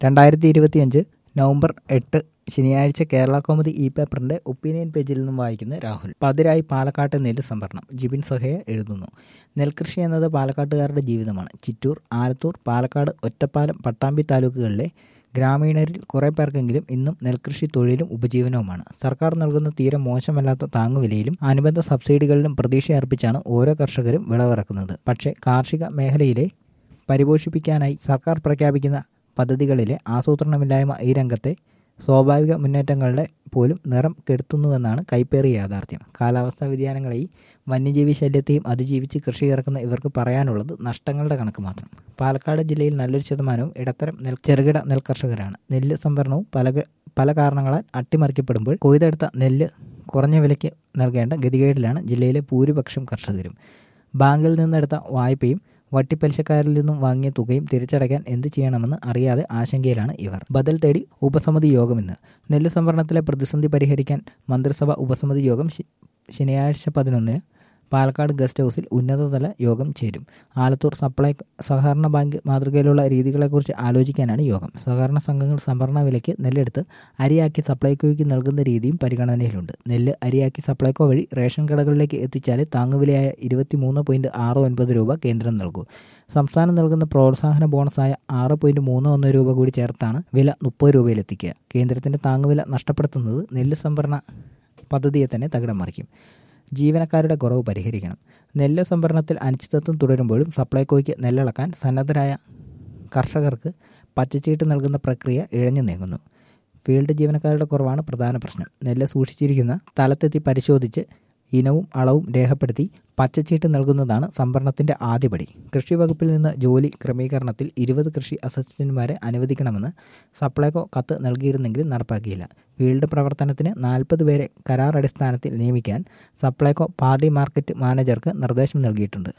രണ്ടായിരത്തി ഇരുപത്തിയഞ്ച് നവംബർ എട്ട് ശനിയാഴ്ച കേരള കോമഡി ഇ പേപ്പറിന്റെ ഒപ്പീനിയൻ പേജിൽ നിന്നും വായിക്കുന്ന രാഹുൽ പതിരായി പാലക്കാട്ട് നെല്ല് സംഭരണം ജിബിൻ സഹയ എഴുതുന്നു നെൽകൃഷി എന്നത് പാലക്കാട്ടുകാരുടെ ജീവിതമാണ് ചിറ്റൂർ ആലത്തൂർ പാലക്കാട് ഒറ്റപ്പാലം പട്ടാമ്പി താലൂക്കുകളിലെ ഗ്രാമീണരിൽ കുറേ പേർക്കെങ്കിലും ഇന്നും നെൽകൃഷി തൊഴിലും ഉപജീവനവുമാണ് സർക്കാർ നൽകുന്ന തീരെ മോശമല്ലാത്ത താങ്ങുവിലയിലും അനുബന്ധ സബ്സിഡികളിലും പ്രതീക്ഷയർപ്പിച്ചാണ് ഓരോ കർഷകരും വിളവിറക്കുന്നത് പക്ഷേ കാർഷിക മേഖലയിലെ പരിപോഷിപ്പിക്കാനായി സർക്കാർ പ്രഖ്യാപിക്കുന്ന പദ്ധതികളിലെ ആസൂത്രണമില്ലായ്മ ഈ രംഗത്തെ സ്വാഭാവിക മുന്നേറ്റങ്ങളുടെ പോലും നിറം കെടുത്തുന്നുവെന്നാണ് കൈപ്പേറിയ യാഥാർത്ഥ്യം കാലാവസ്ഥാ വ്യതിയാനങ്ങളെയും വന്യജീവി ശല്യത്തെയും അതിജീവിച്ച് കൃഷി ഇറക്കുന്ന ഇവർക്ക് പറയാനുള്ളത് നഷ്ടങ്ങളുടെ കണക്ക് മാത്രം പാലക്കാട് ജില്ലയിൽ നല്ലൊരു ശതമാനവും ഇടത്തരം നെൽ ചെറുകിട നെൽകർഷകരാണ് നെല്ല് സംഭരണവും പല പല കാരണങ്ങളാൽ അട്ടിമറിക്കപ്പെടുമ്പോൾ കൊയ്തെടുത്ത നെല്ല് കുറഞ്ഞ വിലയ്ക്ക് നൽകേണ്ട ഗതികേടിലാണ് ജില്ലയിലെ ഭൂരിപക്ഷം കർഷകരും ബാങ്കിൽ നിന്നെടുത്ത വായ്പയും വട്ടിപ്പലിശക്കാരിൽ നിന്നും വാങ്ങിയ തുകയും തിരിച്ചടയ്ക്കാൻ എന്ത് ചെയ്യണമെന്ന് അറിയാതെ ആശങ്കയിലാണ് ഇവർ ബദൽ തേടി ഉപസമിതി യോഗം ഇന്ന് നെല്ല് സംഭരണത്തിലെ പ്രതിസന്ധി പരിഹരിക്കാൻ മന്ത്രിസഭ ഉപസമിതി യോഗം ശനിയാഴ്ച പതിനൊന്നിന് പാലക്കാട് ഗസ്റ്റ് ഹൗസിൽ ഉന്നതതല യോഗം ചേരും ആലത്തൂർ സപ്ലൈ സഹകരണ ബാങ്ക് മാതൃകയിലുള്ള രീതികളെക്കുറിച്ച് ആലോചിക്കാനാണ് യോഗം സഹകരണ സംഘങ്ങൾ സംഭരണ വിലയ്ക്ക് നെല്ലെടുത്ത് അരിയാക്കി സപ്ലൈകോയ്ക്ക് നൽകുന്ന രീതിയും പരിഗണനയിലുണ്ട് നെല്ല് അരിയാക്കി സപ്ലൈകോ വഴി റേഷൻ കടകളിലേക്ക് എത്തിച്ചാൽ താങ്ങുവിലയായ ഇരുപത്തി മൂന്ന് പോയിന്റ് ആറ് ഒൻപത് രൂപ കേന്ദ്രം നൽകൂ സംസ്ഥാനം നൽകുന്ന പ്രോത്സാഹന ബോണസായ ആറ് പോയിന്റ് മൂന്ന് ഒന്ന് രൂപ കൂടി ചേർത്താണ് വില മുപ്പത് രൂപയിലെത്തിക്കുക കേന്ദ്രത്തിന്റെ താങ്ങുവില നഷ്ടപ്പെടുത്തുന്നത് നെല്ല് സംഭരണ പദ്ധതിയെ തന്നെ തകിടം മറിക്കും ജീവനക്കാരുടെ കുറവ് പരിഹരിക്കണം നെല്ല് സംഭരണത്തിൽ അനിശ്ചിതത്വം തുടരുമ്പോഴും സപ്ലൈകോയ്ക്ക് നെല്ലിളക്കാൻ സന്നദ്ധരായ കർഷകർക്ക് പച്ചച്ചീട്ട് നൽകുന്ന പ്രക്രിയ ഇഴഞ്ഞു നീങ്ങുന്നു ഫീൽഡ് ജീവനക്കാരുടെ കുറവാണ് പ്രധാന പ്രശ്നം നെല്ല് സൂക്ഷിച്ചിരിക്കുന്ന സ്ഥലത്തെത്തി പരിശോധിച്ച് ഇനവും അളവും രേഖപ്പെടുത്തി പച്ചച്ചീട്ട് നൽകുന്നതാണ് സംഭരണത്തിന്റെ ആദ്യപടി കൃഷി വകുപ്പിൽ നിന്ന് ജോലി ക്രമീകരണത്തിൽ ഇരുപത് കൃഷി അസിസ്റ്റന്റുമാരെ അനുവദിക്കണമെന്ന് സപ്ലൈകോ കത്ത് നൽകിയിരുന്നെങ്കിലും നടപ്പാക്കിയില്ല ഫീൽഡ് പ്രവർത്തനത്തിന് നാൽപ്പത് പേരെ കരാർ അടിസ്ഥാനത്തിൽ നിയമിക്കാൻ സപ്ലൈകോ പാർട്ടി മാർക്കറ്റ് മാനേജർക്ക് നിർദ്ദേശം നൽകിയിട്ടുണ്ട്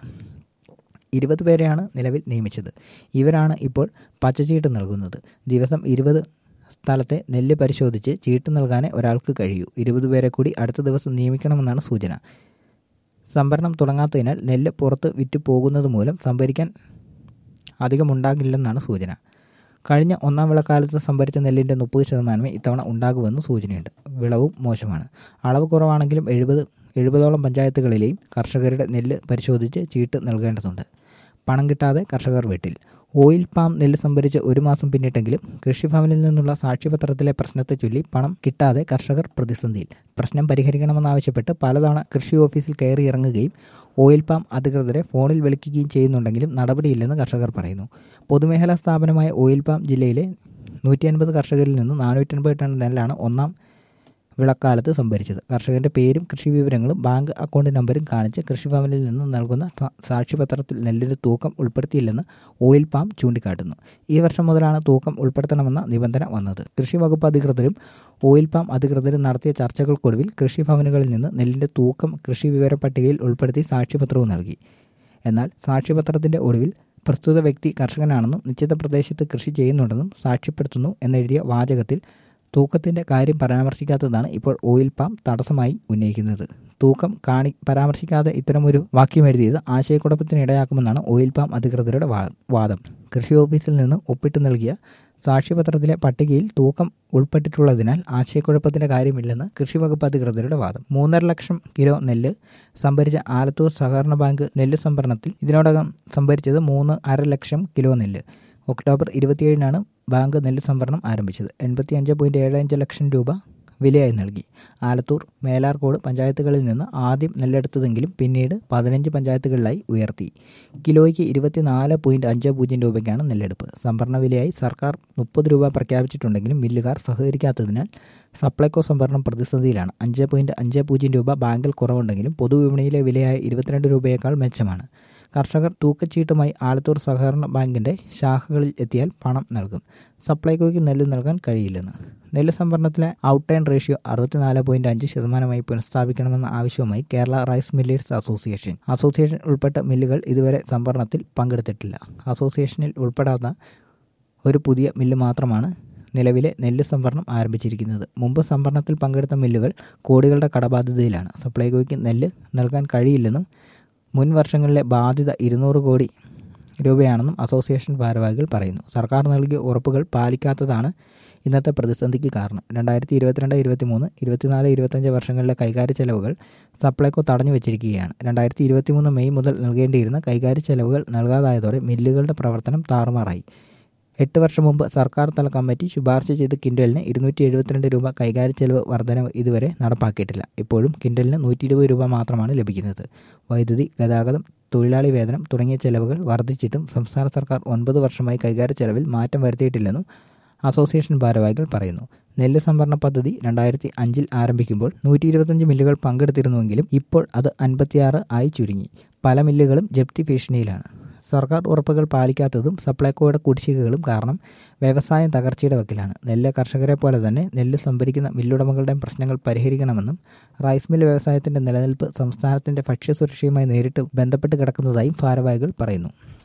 ഇരുപത് പേരെയാണ് നിലവിൽ നിയമിച്ചത് ഇവരാണ് ഇപ്പോൾ പച്ചച്ചീട്ട് നൽകുന്നത് ദിവസം ഇരുപത് സ്ഥലത്തെ നെല്ല് പരിശോധിച്ച് ചീട്ട് നൽകാനേ ഒരാൾക്ക് കഴിയൂ ഇരുപത് പേരെ കൂടി അടുത്ത ദിവസം നിയമിക്കണമെന്നാണ് സൂചന സംഭരണം തുടങ്ങാത്തതിനാൽ നെല്ല് പുറത്ത് വിറ്റ് പോകുന്നത് മൂലം സംഭരിക്കാൻ അധികമുണ്ടാകില്ലെന്നാണ് സൂചന കഴിഞ്ഞ ഒന്നാം വിളക്കാലത്ത് സംഭരിച്ച നെല്ലിൻ്റെ മുപ്പത് ശതമാനമേ ഇത്തവണ ഉണ്ടാകുമെന്ന് സൂചനയുണ്ട് വിളവും മോശമാണ് അളവ് കുറവാണെങ്കിലും എഴുപത് എഴുപതോളം പഞ്ചായത്തുകളിലെയും കർഷകരുടെ നെല്ല് പരിശോധിച്ച് ചീട്ട് നൽകേണ്ടതുണ്ട് പണം കിട്ടാതെ കർഷകർ വീട്ടിൽ ഓയിൽ പാം നെല്ല് സംഭരിച്ച് ഒരു മാസം പിന്നിട്ടെങ്കിലും കൃഷിഭവനിൽ നിന്നുള്ള സാക്ഷ്യപത്രത്തിലെ പ്രശ്നത്തെ ചൊല്ലി പണം കിട്ടാതെ കർഷകർ പ്രതിസന്ധിയിൽ പ്രശ്നം പരിഹരിക്കണമെന്നാവശ്യപ്പെട്ട് പലതവണ കൃഷി ഓഫീസിൽ കയറി ഇറങ്ങുകയും ഓയിൽ പാം അധികൃതരെ ഫോണിൽ വിളിക്കുകയും ചെയ്യുന്നുണ്ടെങ്കിലും നടപടിയില്ലെന്ന് കർഷകർ പറയുന്നു പൊതുമേഖലാ സ്ഥാപനമായ ഓയിൽ പാം ജില്ലയിലെ നൂറ്റി അൻപത് കർഷകരിൽ നിന്ന് നാനൂറ്റൻപത് ടൺ നെല്ലാണ് ഒന്നാം വിളക്കാലത്ത് സംഭരിച്ചത് കർഷകന്റെ പേരും കൃഷി വിവരങ്ങളും ബാങ്ക് അക്കൗണ്ട് നമ്പരും കാണിച്ച് കൃഷിഭവനിൽ നിന്ന് നൽകുന്ന സാക്ഷ്യപത്രത്തിൽ നെല്ലിന്റെ തൂക്കം ഉൾപ്പെടുത്തിയില്ലെന്ന് ഓയിൽ പാം ചൂണ്ടിക്കാട്ടുന്നു ഈ വർഷം മുതലാണ് തൂക്കം ഉൾപ്പെടുത്തണമെന്ന നിബന്ധന വന്നത് കൃഷി വകുപ്പ് അധികൃതരും ഓയിൽ പാം അധികൃതരും നടത്തിയ ചർച്ചകൾക്കൊടുവിൽ കൃഷിഭവനുകളിൽ നിന്ന് നെല്ലിന്റെ തൂക്കം കൃഷി വിവര പട്ടികയിൽ ഉൾപ്പെടുത്തി സാക്ഷ്യപത്രവും നൽകി എന്നാൽ സാക്ഷ്യപത്രത്തിന്റെ ഒടുവിൽ പ്രസ്തുത വ്യക്തി കർഷകനാണെന്നും നിശ്ചിത പ്രദേശത്ത് കൃഷി ചെയ്യുന്നുണ്ടെന്നും സാക്ഷ്യപ്പെടുത്തുന്നു എന്നെഴുതിയ വാചകത്തിൽ തൂക്കത്തിന്റെ കാര്യം പരാമർശിക്കാത്തതാണ് ഇപ്പോൾ ഓയിൽ പാം തടസ്സമായി ഉന്നയിക്കുന്നത് തൂക്കം കാണി പരാമർശിക്കാതെ ഇത്തരമൊരു വാക്യം എഴുതിയത് ആശയക്കുഴപ്പത്തിന് ഇടയാക്കുമെന്നാണ് ഓയിൽ പാം അധികൃതരുടെ വാദം കൃഷി ഓഫീസിൽ നിന്ന് ഒപ്പിട്ട് നൽകിയ സാക്ഷ്യപത്രത്തിലെ പട്ടികയിൽ തൂക്കം ഉൾപ്പെട്ടിട്ടുള്ളതിനാൽ ആശയക്കുഴപ്പത്തിന്റെ കാര്യമില്ലെന്ന് കൃഷി വകുപ്പ് അധികൃതരുടെ വാദം മൂന്നര ലക്ഷം കിലോ നെല്ല് സംഭരിച്ച ആലത്തൂർ സഹകരണ ബാങ്ക് നെല്ല് സംഭരണത്തിൽ ഇതിനോടകം സംഭരിച്ചത് മൂന്ന് അര ലക്ഷം കിലോ നെല്ല് ഒക്ടോബർ ഇരുപത്തിയേഴിനാണ് ബാങ്ക് നെല്ല് സംഭരണം ആരംഭിച്ചത് എൺപത്തി അഞ്ച് പോയിന്റ് ഏഴ് അഞ്ച് ലക്ഷം രൂപ വിലയായി നൽകി ആലത്തൂർ മേലാർകോട് പഞ്ചായത്തുകളിൽ നിന്ന് ആദ്യം നെല്ലെടുത്തതെങ്കിലും പിന്നീട് പതിനഞ്ച് പഞ്ചായത്തുകളിലായി ഉയർത്തി കിലോയ്ക്ക് ഇരുപത്തിനാല് പോയിന്റ് അഞ്ച് പൂജ്യം രൂപയ്ക്കാണ് നെല്ലെടുപ്പ് സംഭരണ വിലയായി സർക്കാർ മുപ്പത് രൂപ പ്രഖ്യാപിച്ചിട്ടുണ്ടെങ്കിലും മില്ലുകാർ സഹകരിക്കാത്തതിനാൽ സപ്ലൈകോ സംഭരണം പ്രതിസന്ധിയിലാണ് അഞ്ച് പോയിന്റ് അഞ്ച് പൂജ്യം രൂപ ബാങ്കിൽ കുറവുണ്ടെങ്കിലും പൊതുവിപണിയിലെ വിലയായ ഇരുപത്തിരണ്ട് രൂപയേക്കാൾ മെച്ചമാണ് കർഷകർ തൂക്കച്ചീട്ടുമായി ആലത്തൂർ സഹകരണ ബാങ്കിന്റെ ശാഖകളിൽ എത്തിയാൽ പണം നൽകും സപ്ലൈകോയ്ക്ക് നെല്ല് നൽകാൻ കഴിയില്ലെന്ന് നെല്ല് സംഭരണത്തിലെ ഔട്ട് ടൈം റേഷ്യോ അറുപത്തിനാല് പോയിന്റ് അഞ്ച് ശതമാനമായി പുനഃസ്ഥാപിക്കണമെന്ന ആവശ്യവുമായി Kerala rice millers association association ഉൾപ്പെട്ട മില്ലുകൾ ഇതുവരെ സംഭരണത്തിൽ പങ്കെടുത്തിട്ടില്ല അസോസിയേഷനിൽ ഉൾപ്പെടാത്ത ഒരു പുതിയ മില്ല് മാത്രമാണ് നിലവിലെ നെല്ല് സംഭരണം ആരംഭിച്ചിരിക്കുന്നത് മുമ്പ് സംഭരണത്തിൽ പങ്കെടുത്ത മില്ലുകൾ കോടികളുടെ കടബാധ്യതയിലാണ് സപ്ലൈകോയ്ക്ക് നെല്ല് നൽകാൻ കഴിയില്ലെന്നും മുൻ വർഷങ്ങളിലെ ബാധ്യത ഇരുന്നൂറ് കോടി രൂപയാണെന്നും അസോസിയേഷൻ ഭാരവാഹികൾ പറയുന്നു സർക്കാർ നൽകിയ ഉറപ്പുകൾ പാലിക്കാത്തതാണ് ഇന്നത്തെ പ്രതിസന്ധിക്ക് കാരണം രണ്ടായിരത്തി ഇരുപത്തിരണ്ട് ഇരുപത്തിമൂന്ന് ഇരുപത്തിനാല് ഇരുപത്തഞ്ച് വർഷങ്ങളിലെ കൈകാര്യ ചെലവുകൾ സപ്ലൈകോ തടഞ്ഞു വച്ചിരിക്കുകയാണ് രണ്ടായിരത്തി ഇരുപത്തിമൂന്ന് മെയ് മുതൽ നൽകേണ്ടിയിരുന്ന കൈകാര്യ ചെലവുകൾ നൽകാതായതോടെ മില്ലുകളുടെ പ്രവർത്തനം താറുമാറായി എട്ട് വർഷം മുമ്പ് സർക്കാർ തല കമ്മിറ്റി ശുപാർശ ചെയ്ത കിൻഡലിന് ഇരുന്നൂറ്റി എഴുപത്തിരണ്ട് രൂപ കൈകാര്യ ചെലവ് വർധന ഇതുവരെ നടപ്പാക്കിയിട്ടില്ല ഇപ്പോഴും കിൻഡലിന് നൂറ്റി ഇരുപത് രൂപ മാത്രമാണ് ലഭിക്കുന്നത് വൈദ്യുതി ഗതാഗതം തൊഴിലാളി വേതനം തുടങ്ങിയ ചെലവുകൾ വർദ്ധിച്ചിട്ടും സംസ്ഥാന സർക്കാർ ഒൻപത് വർഷമായി കൈകാര്യ ചെലവിൽ മാറ്റം വരുത്തിയിട്ടില്ലെന്നും അസോസിയേഷൻ ഭാരവാഹികൾ പറയുന്നു നെല്ല് സംഭരണ പദ്ധതി രണ്ടായിരത്തി അഞ്ചിൽ ആരംഭിക്കുമ്പോൾ നൂറ്റി ഇരുപത്തഞ്ച് മില്ലുകൾ പങ്കെടുത്തിരുന്നുവെങ്കിലും ഇപ്പോൾ അത് അൻപത്തിയാറ് ആയി ചുരുങ്ങി പല മില്ലുകളും ജപ്തി ഭീഷണിയിലാണ് സർക്കാർ ഉറപ്പുകൾ പാലിക്കാത്തതും സപ്ലൈകോയുടെ കുടിശ്ശികകളും കാരണം വ്യവസായം തകർച്ചയുടെ വക്കിലാണ് നെല്ല് കർഷകരെ പോലെ തന്നെ നെല്ല് സംഭരിക്കുന്ന മില്ലുടമകളുടെയും പ്രശ്നങ്ങൾ പരിഹരിക്കണമെന്നും റൈസ് മിൽ വ്യവസായത്തിന്റെ നിലനിൽപ്പ് സംസ്ഥാനത്തിന്റെ ഭക്ഷ്യസുരക്ഷയുമായി നേരിട്ട് ബന്ധപ്പെട്ട് കിടക്കുന്നതായും ഭാരവാഹികൾ പറയുന്നു